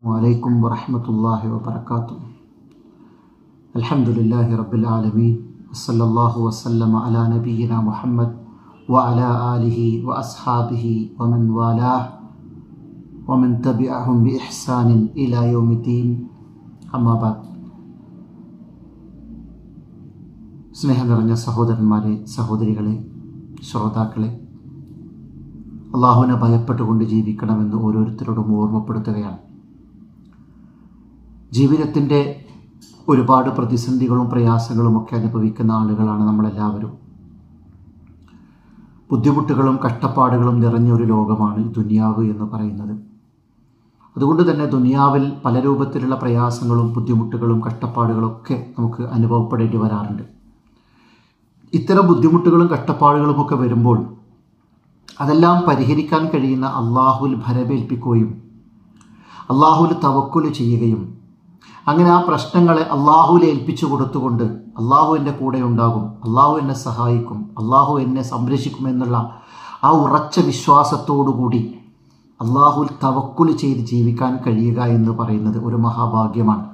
وعليكم ورحمة الله وبركاته الحمد لله رب العالمين وصلى الله وسلم على نبينا محمد وعلى آله وأصحابه ومن والاه ومن تبعهم بإحسان إلى يوم الدين أما بعد സ്നേഹം നിറഞ്ഞ സഹോദരന്മാരെ സഹോദരികളെ ശ്രോതാക്കളെ അള്ളാഹുവിനെ ഭയപ്പെട്ടുകൊണ്ട് ജീവിക്കണമെന്ന് ഓരോരുത്തരോടും ഓർമ്മപ്പെടുത്തുകയാണ് ജീവിതത്തിൻ്റെ ഒരുപാട് പ്രതിസന്ധികളും പ്രയാസങ്ങളും ഒക്കെ അനുഭവിക്കുന്ന ആളുകളാണ് നമ്മളെല്ലാവരും ബുദ്ധിമുട്ടുകളും കഷ്ടപ്പാടുകളും നിറഞ്ഞ ഒരു ലോകമാണ് ഈ ദുനിയാവ് എന്ന് പറയുന്നത് അതുകൊണ്ട് തന്നെ ദുനിയാവിൽ പല രൂപത്തിലുള്ള പ്രയാസങ്ങളും ബുദ്ധിമുട്ടുകളും കഷ്ടപ്പാടുകളും ഒക്കെ നമുക്ക് അനുഭവപ്പെടേണ്ടി വരാറുണ്ട് ഇത്തരം ബുദ്ധിമുട്ടുകളും കഷ്ടപ്പാടുകളും ഒക്കെ വരുമ്പോൾ അതെല്ലാം പരിഹരിക്കാൻ കഴിയുന്ന അള്ളാഹുൽ ഭരമേൽപ്പിക്കുകയും അള്ളാഹുൽ തവക്കുൽ ചെയ്യുകയും അങ്ങനെ ആ പ്രശ്നങ്ങളെ അള്ളാഹുവിൽ ഏൽപ്പിച്ചു കൊടുത്തുകൊണ്ട് അള്ളാഹു എൻ്റെ കൂടെ ഉണ്ടാകും അള്ളാഹു എന്നെ സഹായിക്കും അള്ളാഹു എന്നെ സംരക്ഷിക്കും എന്നുള്ള ആ ഉറച്ച വിശ്വാസത്തോടുകൂടി അള്ളാഹുൽ തവക്കുൽ ചെയ്ത് ജീവിക്കാൻ കഴിയുക എന്ന് പറയുന്നത് ഒരു മഹാഭാഗ്യമാണ്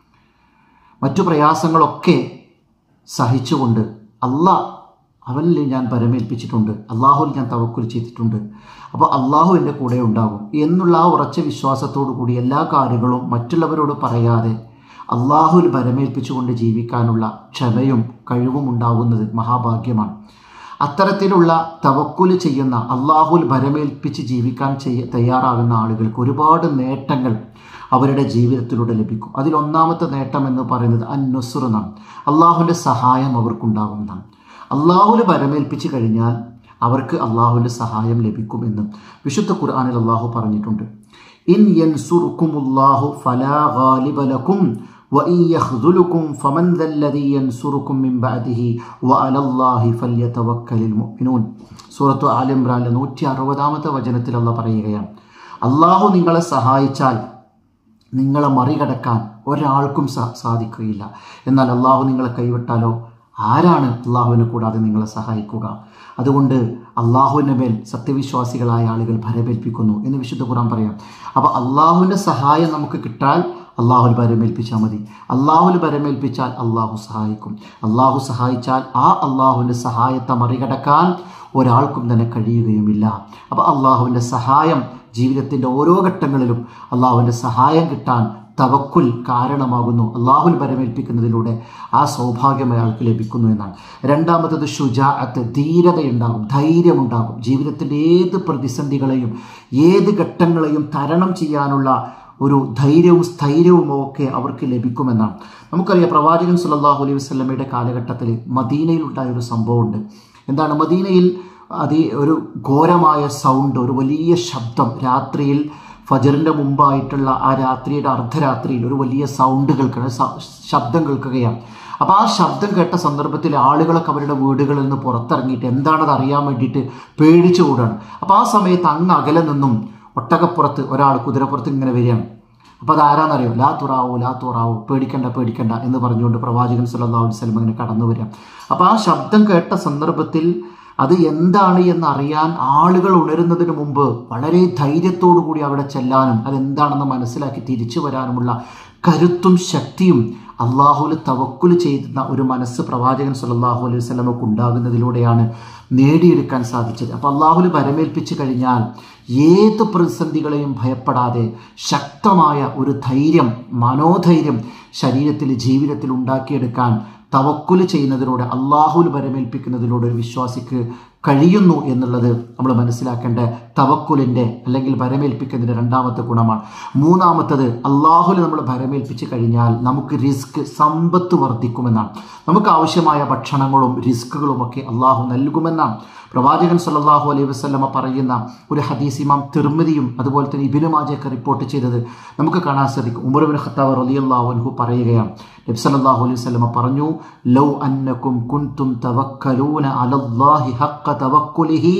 മറ്റു പ്രയാസങ്ങളൊക്കെ സഹിച്ചുകൊണ്ട് അള്ളാഹ് അവനിൽ ഞാൻ പരമേൽപ്പിച്ചിട്ടുണ്ട് അള്ളാഹുവിൽ ഞാൻ തവക്കുൽ ചെയ്തിട്ടുണ്ട് അപ്പോൾ അള്ളാഹു എൻ്റെ കൂടെ ഉണ്ടാകും എന്നുള്ള ആ ഉറച്ച വിശ്വാസത്തോടു കൂടി എല്ലാ കാര്യങ്ങളും മറ്റുള്ളവരോട് പറയാതെ അള്ളാഹുവിൽ പരമേൽപ്പിച്ചുകൊണ്ട് ജീവിക്കാനുള്ള ക്ഷമയും കഴിവും ഉണ്ടാകുന്നത് മഹാഭാഗ്യമാണ് അത്തരത്തിലുള്ള തവക്കുൽ ചെയ്യുന്ന അള്ളാഹുൽ ഭരമേൽപ്പിച്ച് ജീവിക്കാൻ ചെയ്യ തയ്യാറാകുന്ന ആളുകൾക്ക് ഒരുപാട് നേട്ടങ്ങൾ അവരുടെ ജീവിതത്തിലൂടെ ലഭിക്കും അതിലൊന്നാമത്തെ നേട്ടം എന്ന് പറയുന്നത് അന്നുസുർ എന്നാണ് അള്ളാഹുവിൻ്റെ സഹായം അവർക്കുണ്ടാകുന്നതാണ് അള്ളാഹുല് പരമേൽപ്പിച്ച് കഴിഞ്ഞാൽ അവർക്ക് അള്ളാഹുവിൻ്റെ സഹായം ലഭിക്കും എന്ന് വിശുദ്ധ ഖുർആാനിൽ അള്ളാഹു പറഞ്ഞിട്ടുണ്ട് ഇൻ യൻസുറുക്കുമുല്ലാഹു ഫലാ ഗാലിബലക്കും وإن يخذلكم فمن ذا الذي ينصركم من بعده وعلى الله فليتوكل المؤمنون സൂറത്തു ആൽ ഇമ്രാനിലെ നൂറ്റി അറുപതാമത്തെ വചനത്തിൽ അള്ള പറയുകയാണ് അള്ളാഹു നിങ്ങളെ സഹായിച്ചാൽ നിങ്ങളെ മറികടക്കാൻ ഒരാൾക്കും സാധിക്കുകയില്ല എന്നാൽ അള്ളാഹു നിങ്ങളെ കൈവിട്ടാലോ ആരാണ് അള്ളാഹുവിനെ കൂടാതെ നിങ്ങളെ സഹായിക്കുക അതുകൊണ്ട് അള്ളാഹുവിൻ്റെ മേൽ സത്യവിശ്വാസികളായ ആളുകൾ ഭരമേൽപ്പിക്കുന്നു എന്ന് വിശുദ്ധ ഖുറാൻ പറയാം അപ്പോൾ അള്ളാഹുവിൻ്റെ സഹായം നമുക്ക് കിട്ടാൽ അള്ളാഹുൽ പരമേൽപ്പിച്ചാൽ മതി അള്ളാഹുൽ പരമേൽപ്പിച്ചാൽ അള്ളാഹു സഹായിക്കും അള്ളാഹു സഹായിച്ചാൽ ആ അള്ളാഹുവിൻ്റെ സഹായത്തെ മറികടക്കാൻ ഒരാൾക്കും തന്നെ കഴിയുകയുമില്ല അപ്പോൾ അള്ളാഹുവിൻ്റെ സഹായം ജീവിതത്തിൻ്റെ ഓരോ ഘട്ടങ്ങളിലും അള്ളാഹുവിൻ്റെ സഹായം കിട്ടാൻ തവക്കുൽ കാരണമാകുന്നു അള്ളാഹുൽ പരമേൽപ്പിക്കുന്നതിലൂടെ ആ സൗഭാഗ്യം അയാൾക്ക് ലഭിക്കുന്നു എന്നാണ് രണ്ടാമത്തത് ഷുജാഅത്ത് ധീരതയുണ്ടാകും ധൈര്യമുണ്ടാകും ജീവിതത്തിൻ്റെ ഏത് പ്രതിസന്ധികളെയും ഏത് ഘട്ടങ്ങളെയും തരണം ചെയ്യാനുള്ള ഒരു ധൈര്യവും സ്ഥൈര്യവും ഒക്കെ അവർക്ക് ലഭിക്കുമെന്നാണ് നമുക്കറിയാം പ്രവാചകൻ സുല്ലാഹു അലൈഹി വസ്ലമയുടെ കാലഘട്ടത്തിൽ മദീനയിൽ ഉണ്ടായ ഒരു സംഭവമുണ്ട് എന്താണ് മദീനയിൽ അതി ഒരു ഘോരമായ സൗണ്ട് ഒരു വലിയ ശബ്ദം രാത്രിയിൽ ഫജറിൻ്റെ മുമ്പായിട്ടുള്ള ആ രാത്രിയുടെ അർദ്ധരാത്രിയിൽ ഒരു വലിയ സൗണ്ട് കേൾക്കുക ശബ്ദം കേൾക്കുകയാണ് അപ്പോൾ ആ ശബ്ദം കേട്ട സന്ദർഭത്തിൽ ആളുകളൊക്കെ അവരുടെ വീടുകളിൽ നിന്ന് പുറത്തിറങ്ങിയിട്ട് എന്താണത് അറിയാൻ വേണ്ടിയിട്ട് പേടിച്ചു കൂടാണ് അപ്പോൾ ആ സമയത്ത് അങ്ങ് അകലെ നിന്നും ഒട്ടകപ്പുറത്ത് ഒരാൾ കുതിരപ്പുറത്ത് ഇങ്ങനെ വരികയാണ് അപ്പോൾ അത് ആരാന്നറിയോ ലാ തുറാവോ ലാ തുറാവോ പേടിക്കണ്ട പേടിക്കണ്ട എന്ന് പറഞ്ഞുകൊണ്ട് പ്രവാചകൻ സല്ലാ വസ്ലം ഇങ്ങനെ കടന്നു വരിക അപ്പോൾ ആ ശബ്ദം കേട്ട സന്ദർഭത്തിൽ അത് എന്താണ് എന്ന് അറിയാൻ ആളുകൾ ഉണരുന്നതിന് മുമ്പ് വളരെ ധൈര്യത്തോടു കൂടി അവിടെ ചെല്ലാനും അതെന്താണെന്ന് മനസ്സിലാക്കി തിരിച്ചു വരാനുമുള്ള കരുത്തും ശക്തിയും അള്ളാഹുൽ തവക്കുൽ ചെയ്യുന്ന ഒരു മനസ്സ് പ്രവാചകൻ സല്ലാഹു അലൈഹി സ്വലമക്ക് ഉണ്ടാകുന്നതിലൂടെയാണ് നേടിയെടുക്കാൻ സാധിച്ചത് അപ്പോൾ അള്ളാഹുൽ വരമേൽപ്പിച്ചു കഴിഞ്ഞാൽ ഏത് പ്രതിസന്ധികളെയും ഭയപ്പെടാതെ ശക്തമായ ഒരു ധൈര്യം മനോധൈര്യം ശരീരത്തിൽ ജീവിതത്തിൽ ഉണ്ടാക്കിയെടുക്കാൻ തവക്കുൽ ചെയ്യുന്നതിലൂടെ അള്ളാഹുൽ വരമേൽപ്പിക്കുന്നതിലൂടെ ഒരു വിശ്വാസിക്ക് കഴിയുന്നു എന്നുള്ളത് നമ്മൾ മനസ്സിലാക്കേണ്ട തവക്കുലിൻ്റെ അല്ലെങ്കിൽ ഭരമേൽപ്പിക്കുന്നതിൻ്റെ രണ്ടാമത്തെ ഗുണമാണ് മൂന്നാമത്തത് അള്ളാഹുൽ നമ്മൾ ഭരമേൽപ്പിച്ച് കഴിഞ്ഞാൽ നമുക്ക് റിസ്ക് സമ്പത്ത് വർദ്ധിക്കുമെന്നാണ് നമുക്ക് ആവശ്യമായ ഭക്ഷണങ്ങളും റിസ്കുകളും ഒക്കെ അള്ളാഹു നൽകുമെന്നാണ് പ്രവാചകൻ സല്ലാഹു അലൈഹി വസ്ലമ പറയുന്ന ഒരു ഹദീസ് ഇമാം തിർമിതിയും അതുപോലെ തന്നെ ഇബിനു മാജയൊക്കെ റിപ്പോർട്ട് ചെയ്തത് നമുക്ക് കാണാൻ സാധിക്കും ഉമർബിൻ ഖത്താവ് റലിയല്ലാഹു അൻഹു പറയുകയാണ് നബി സല്ലല്ലാഹു അലൈഹി വസല്ലമ പറഞ്ഞു ലൗ അന്നക്കും കുൻതും തവക്കലൂന അലല്ലാഹി ഹഖ തവക്കുലിഹി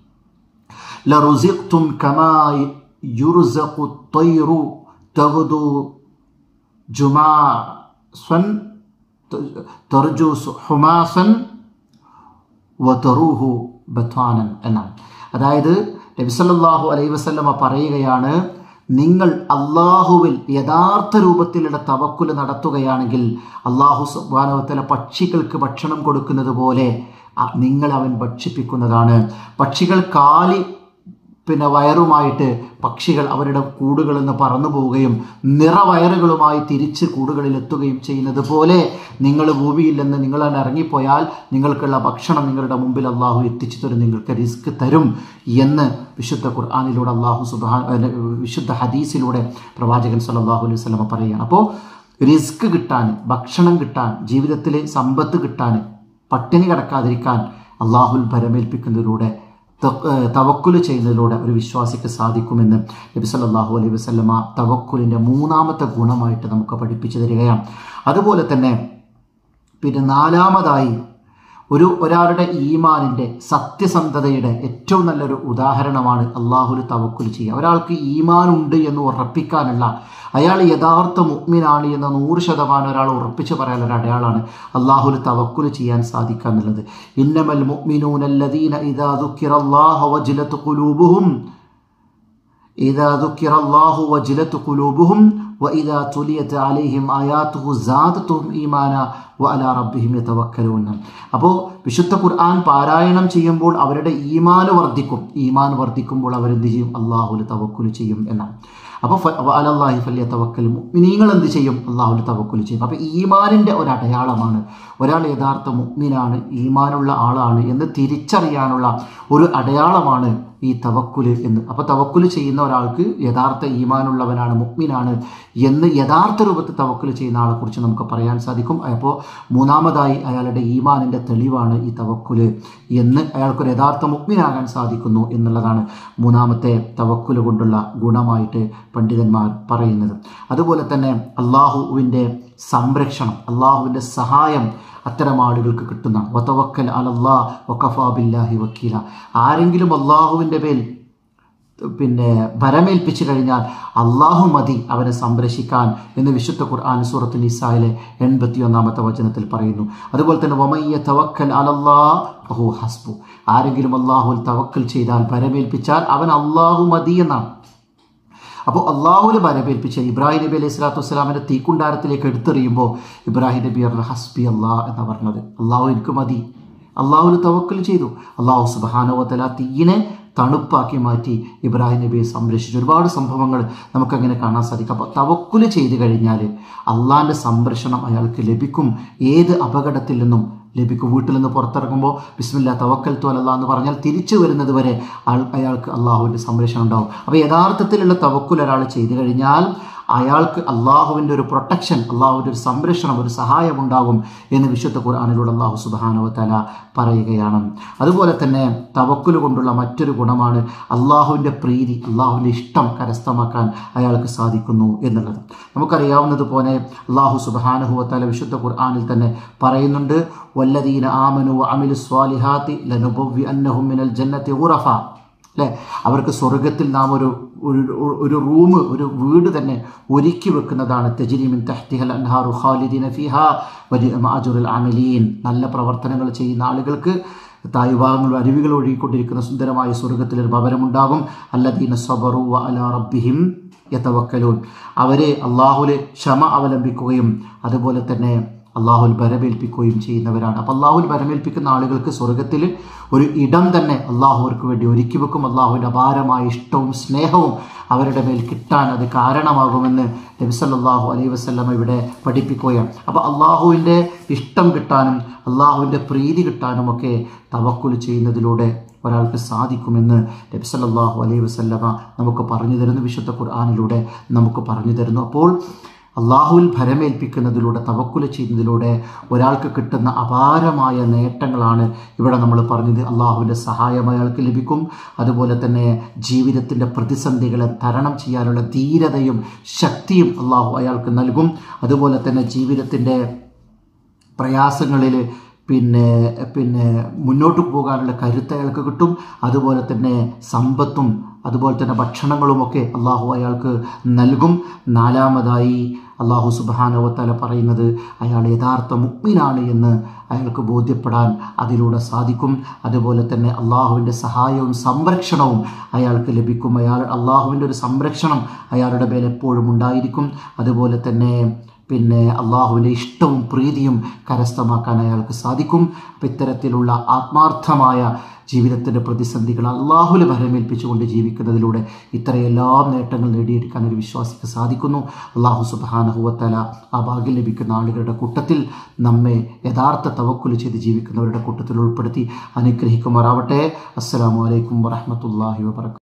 ലറുസിഖ്തും കമാ യുർസഖു الطير തഗ്ദു ജുമാസൻ തർജു ഹുമാസൻ വതറൂഹു ബത്വാനൻ എന്നാണ് അതായത് നബിസല്ലാഹു അലൈ വസല്ലമ പറയുകയാണ് നിങ്ങൾ അള്ളാഹുവിൽ യഥാർത്ഥ രൂപത്തിലുള്ള തവക്കുല് നടത്തുകയാണെങ്കിൽ അള്ളാഹു സുബാനവത്തല പക്ഷികൾക്ക് ഭക്ഷണം കൊടുക്കുന്നത് പോലെ അ- നിങ്ങൾ അവൻ ഭക്ഷിപ്പിക്കുന്നതാണ് പക്ഷികൾ കാലി പിന്നെ വയറുമായിട്ട് പക്ഷികൾ അവരുടെ കൂടുകളിൽ നിന്ന് പറന്നു പോവുകയും നിറവയറുകളുമായി തിരിച്ച് കൂടുകളിൽ എത്തുകയും ചെയ്യുന്നത് പോലെ നിങ്ങൾ ഭൂമിയിൽ നിന്ന് നിങ്ങൾ തന്നെ ഇറങ്ങിപ്പോയാൽ നിങ്ങൾക്കുള്ള ഭക്ഷണം നിങ്ങളുടെ മുമ്പിൽ അള്ളാഹു എത്തിച്ചു തരും നിങ്ങൾക്ക് റിസ്ക് തരും എന്ന് വിശുദ്ധ ഖുർആാനിലൂടെ അള്ളാഹു സുബാ വിശുദ്ധ ഹദീസിലൂടെ പ്രവാചകൻ സല്ലല്ലാഹു അലൈഹി വസല്ലമ പറയുകയാണ് അപ്പോൾ റിസ്ക് കിട്ടാൻ ഭക്ഷണം കിട്ടാൻ ജീവിതത്തിൽ സമ്പത്ത് കിട്ടാൻ പട്ടിണി കിടക്കാതിരിക്കാൻ അള്ളാഹുൽ ഭരമേൽപ്പിക്കുന്നതിലൂടെ തവക്കുല് ചെയ്യുന്നതിലൂടെ ഒരു വിശ്വാസിക്ക് സാധിക്കുമെന്ന് നബി സല്ലല്ലാഹു അലൈഹി വസല്ലമ തവക്കുലിൻ്റെ മൂന്നാമത്തെ ഗുണമായിട്ട് നമുക്ക് പഠിപ്പിച്ചു തരികയാണ് അതുപോലെ തന്നെ പിന്നെ നാലാമതായി ഒരു ഒരാളുടെ ഈമാനിൻ്റെ സത്യസന്ധതയുടെ ഏറ്റവും നല്ലൊരു ഉദാഹരണമാണ് അള്ളാഹുൽ തവക്കുൽ ചെയ്യുക ഒരാൾക്ക് ഈമാൻ ഉണ്ട് എന്ന് ഉറപ്പിക്കാനുള്ള അയാൾ യഥാർത്ഥ മുഗ്മിനാണ് എന്ന് നൂറ് ശതമാനം ഒരാൾ ഉറപ്പിച്ച് പറയാൻ ഒരു അടയാളാണ് അള്ളാഹുൽ തവക്കുൽ ചെയ്യാൻ സാധിക്കുക എന്നുള്ളത് ഇന്നമൽ മുഅ്മിനൂനല്ലദീന ഇദാ ദുക്കിറല്ലാഹു വജിലത്ത് ഖുലൂബുഹും إذا ذكر الله وجلت قلوبهم وإذا تليت عليهم آياته زادتهم إيمانا وعلى ربهم يتوكلون അപ്പോൾ വിശുദ്ധ ഖുർആൻ പാരായണം ചെയ്യുമ്പോൾ അവരുടെ ഈമാന് വർദ്ധിക്കും ഈമാൻ വർദ്ധിക്കുമ്പോൾ അവരെന്ത് ചെയ്യും അള്ളാഹുൽ തവക്കുൽ ചെയ്യും എന്നാണ് അപ്പോൾ അലല്ലാഹി ഫല്യ തവക്കൽ മുഅ്മിനീങ്ങൾ എന്ത് ചെയ്യും അള്ളാഹുൽ തവക്കുൽ ചെയ്യും അപ്പോൾ ഈമാനിൻ്റെ ഒരു അടയാളമാണ് ഒരാൾ യഥാർത്ഥ മുഅ്മിനാണ് ഈമാനുള്ള ആളാണ് എന്ന് തിരിച്ചറിയാനുള്ള ഒരു അടയാളമാണ് ഈ തവക്കുല് എന്ന് അപ്പോൾ തവക്കുല് ചെയ്യുന്ന ഒരാൾക്ക് യഥാർത്ഥ ഈമാനുള്ളവനാണ് മുഗ്മിനാണ് എന്ന് യഥാർത്ഥ രൂപത്തിൽ തവക്കുല് ചെയ്യുന്ന ആളെക്കുറിച്ച് നമുക്ക് പറയാൻ സാധിക്കും അപ്പോൾ മൂന്നാമതായി അയാളുടെ ഈമാനിൻ്റെ തെളിവാണ് ഈ തവക്കുല് എന്ന് അയാൾക്കൊരു യഥാർത്ഥ മുഗ്മിനാകാൻ സാധിക്കുന്നു എന്നുള്ളതാണ് മൂന്നാമത്തെ തവക്കുല് കൊണ്ടുള്ള ഗുണമായിട്ട് പണ്ഡിതന്മാർ പറയുന്നത് അതുപോലെ തന്നെ അള്ളാഹുവിൻ്റെ സംരക്ഷണം അള്ളാഹുവിൻ്റെ സഹായം അത്തരം ആളുകൾക്ക് കിട്ടുന്നതാണ് വതവക്കൽ അലല്ലാ വക്കഫാ ബില്ലാഹി വക്കീല ആരെങ്കിലും അള്ളാഹുവിൻ്റെ മേൽ പിന്നെ ഭരമേൽപ്പിച്ചു കഴിഞ്ഞാൽ അള്ളാഹു മതി അവനെ സംരക്ഷിക്കാൻ എന്ന് വിശുദ്ധ ഖുർആൻ സൂറത്ത് നിസായിലെ എൺപത്തി ഒന്നാമത്തെ വചനത്തിൽ പറയുന്നു അതുപോലെ തന്നെ വമയ്യ തവക്കൽ അലല്ലാ ബഹു ഹസ്ബു ആരെങ്കിലും അള്ളാഹുൽ തവക്കൽ ചെയ്താൽ ഭരമേൽപ്പിച്ചാൽ അവൻ അള്ളാഹു മതി എന്നാണ് അപ്പോൾ അള്ളാഹുവിന് വരവേൽപ്പിച്ച ഇബ്രാഹിം നബി അലൈഹി സ്വലാത്തു വസ്സലാമിൻ്റെ തീക്കുണ്ടാരത്തിലേക്ക് എടുത്തെറിയുമ്പോൾ ഇബ്രാഹിം നബി പറഞ്ഞ ഹസ്ബി അള്ളാ എന്ന് പറഞ്ഞത് അള്ളാഹു എനിക്ക് മതി അള്ളാഹുവിന് തവക്കൽ ചെയ്തു അള്ളാഹു സുബാനുവത്തല തീയിനെ തണുപ്പാക്കി മാറ്റി ഇബ്രാഹിം നബിയെ സംരക്ഷിച്ചു ഒരുപാട് സംഭവങ്ങൾ നമുക്കങ്ങനെ കാണാൻ സാധിക്കും അപ്പോൾ തവക്കുല് ചെയ്തു കഴിഞ്ഞാൽ അള്ളാഹിൻ്റെ സംരക്ഷണം അയാൾക്ക് ലഭിക്കും ഏത് അപകടത്തിൽ നിന്നും ലഭിക്കും വീട്ടിൽ നിന്ന് പുറത്തിറങ്ങുമ്പോൾ ബിസ്മില്ല തവക്കൽ തോലല്ല എന്ന് പറഞ്ഞാൽ തിരിച്ചു വരുന്നത് വരെ ആൾ അയാൾക്ക് അള്ളാഹുവിൻ്റെ സംരക്ഷണം ഉണ്ടാവും അപ്പോൾ യഥാർത്ഥത്തിലുള്ള തവക്കുൽ ഒരാൾ ചെയ്തു കഴിഞ്ഞാൽ അയാൾക്ക് അള്ളാഹുവിൻ്റെ ഒരു പ്രൊട്ടക്ഷൻ അള്ളാഹുവിൻ്റെ ഒരു സംരക്ഷണം ഒരു സഹായം ഉണ്ടാകും എന്ന് വിശുദ്ധ ഖുർആാനിലൂടെ അള്ളാഹു സുബാനുവത്തല പറയുകയാണ് അതുപോലെ തന്നെ തവക്കുൽ കൊണ്ടുള്ള മറ്റൊരു ഗുണമാണ് അള്ളാഹുവിൻ്റെ പ്രീതി അള്ളാഹുവിൻ്റെ ഇഷ്ടം കരസ്ഥമാക്കാൻ അയാൾക്ക് സാധിക്കുന്നു എന്നുള്ളത് നമുക്കറിയാവുന്നതുപോലെ അള്ളാഹു സുബാനുഹുവത്തല വിശുദ്ധ ഖുർആാനിൽ തന്നെ പറയുന്നുണ്ട് വല്ലദീന ആമനു അമിലു സ്വാലിഹാത്തി ലനുബവ്വി അന്നഹും മിനൽ ജന്നത്തി ഉറഫ അല്ലേ അവർക്ക് സ്വർഗത്തിൽ നാം ഒരു ഒരു ഒരു റൂം ഒരു വീട് തന്നെ ഒരുക്കി വെക്കുന്നതാണ് തെജിനിമിൻ തഹ്തിഹൽ അൻഹാറു ഖാലിദീന ഫിഹ വലി മാജുറുൽ അമലീൻ നല്ല പ്രവർത്തനങ്ങൾ ചെയ്യുന്ന ആളുകൾക്ക് തായ്ഭാഗങ്ങൾ അരുവികൾ ഒഴുകിക്കൊണ്ടിരിക്കുന്ന സുന്ദരമായ സ്വർഗത്തിൽ ഒരു ഭവനമുണ്ടാകും അല്ലദീന സബറു വ അല റബ്ബിഹിം യതവക്കലൂൻ അവരെ അള്ളാഹുലെ ക്ഷമ അവലംബിക്കുകയും അതുപോലെ തന്നെ അള്ളാഹുൽ ബരമേൽപ്പിക്കുകയും ചെയ്യുന്നവരാണ് അപ്പോൾ അള്ളാഹുൽ ബരമേൽപ്പിക്കുന്ന ആളുകൾക്ക് സ്വർഗത്തിൽ ഒരു ഇടം തന്നെ അള്ളാഹു അവർക്ക് വേണ്ടി ഒരുക്കി വെക്കും അള്ളാഹുവിൻ്റെ അപാരമായ ഇഷ്ടവും സ്നേഹവും അവരുടെ മേൽ കിട്ടാൻ അത് കാരണമാകുമെന്ന് നബിസല്ലാഹു അലൈഹി വസ്ലമ ഇവിടെ പഠിപ്പിക്കുകയാണ് അപ്പോൾ അള്ളാഹുവിൻ്റെ ഇഷ്ടം കിട്ടാനും അള്ളാഹുവിൻ്റെ പ്രീതി കിട്ടാനും ഒക്കെ തവക്കുൽ ചെയ്യുന്നതിലൂടെ ഒരാൾക്ക് സാധിക്കുമെന്ന് നബിസല്ലാഹു അലൈഹി വസ്ലമ നമുക്ക് പറഞ്ഞു തരുന്നു വിശുദ്ധ ഖുർആാനിലൂടെ നമുക്ക് പറഞ്ഞു തരുന്നു അപ്പോൾ അള്ളാഹുവിൽ ഭരമേൽപ്പിക്കുന്നതിലൂടെ തവക്കുല ചെയ്യുന്നതിലൂടെ ഒരാൾക്ക് കിട്ടുന്ന അപാരമായ നേട്ടങ്ങളാണ് ഇവിടെ നമ്മൾ പറഞ്ഞത് അള്ളാഹുവിൻ്റെ സഹായം അയാൾക്ക് ലഭിക്കും അതുപോലെ തന്നെ ജീവിതത്തിൻ്റെ പ്രതിസന്ധികളെ തരണം ചെയ്യാനുള്ള ധീരതയും ശക്തിയും അള്ളാഹു അയാൾക്ക് നൽകും അതുപോലെ തന്നെ ജീവിതത്തിൻ്റെ പ്രയാസങ്ങളിൽ പിന്നെ പിന്നെ മുന്നോട്ട് പോകാനുള്ള കരുത്ത് അയാൾക്ക് കിട്ടും അതുപോലെ തന്നെ സമ്പത്തും അതുപോലെ തന്നെ ഭക്ഷണങ്ങളുമൊക്കെ അള്ളാഹു അയാൾക്ക് നൽകും നാലാമതായി അള്ളാഹു സുബാനവത്തല പറയുന്നത് അയാൾ യഥാർത്ഥ മുഗ്മിനാണ് എന്ന് അയാൾക്ക് ബോധ്യപ്പെടാൻ അതിലൂടെ സാധിക്കും അതുപോലെ തന്നെ അള്ളാഹുവിൻ്റെ സഹായവും സംരക്ഷണവും അയാൾക്ക് ലഭിക്കും അയാൾ അള്ളാഹുവിൻ്റെ ഒരു സംരക്ഷണം അയാളുടെ മേൽ എപ്പോഴും ഉണ്ടായിരിക്കും അതുപോലെ തന്നെ പിന്നെ അള്ളാഹുവിൻ്റെ ഇഷ്ടവും പ്രീതിയും കരസ്ഥമാക്കാൻ അയാൾക്ക് സാധിക്കും അപ്പം ഇത്തരത്തിലുള്ള ആത്മാർത്ഥമായ ജീവിതത്തിൻ്റെ പ്രതിസന്ധികൾ അള്ളാഹുല് ഭരമേൽപ്പിച്ചുകൊണ്ട് ജീവിക്കുന്നതിലൂടെ ഇത്രയെല്ലാം നേട്ടങ്ങൾ നേടിയെടുക്കാൻ ഒരു വിശ്വാസിക്ക് സാധിക്കുന്നു അള്ളാഹു സുബാനഹുവത്തല ആ ഭാഗ്യം ലഭിക്കുന്ന ആളുകളുടെ കൂട്ടത്തിൽ നമ്മെ യഥാർത്ഥ തവക്കുൽ ചെയ്ത് ജീവിക്കുന്നവരുടെ കൂട്ടത്തിൽ ഉൾപ്പെടുത്തി അനുഗ്രഹിക്കുമാറാവട്ടെ അസ്സാം വലൈക്കും വറഹമത്തല്ലാഹി വാബർക്കാത്തു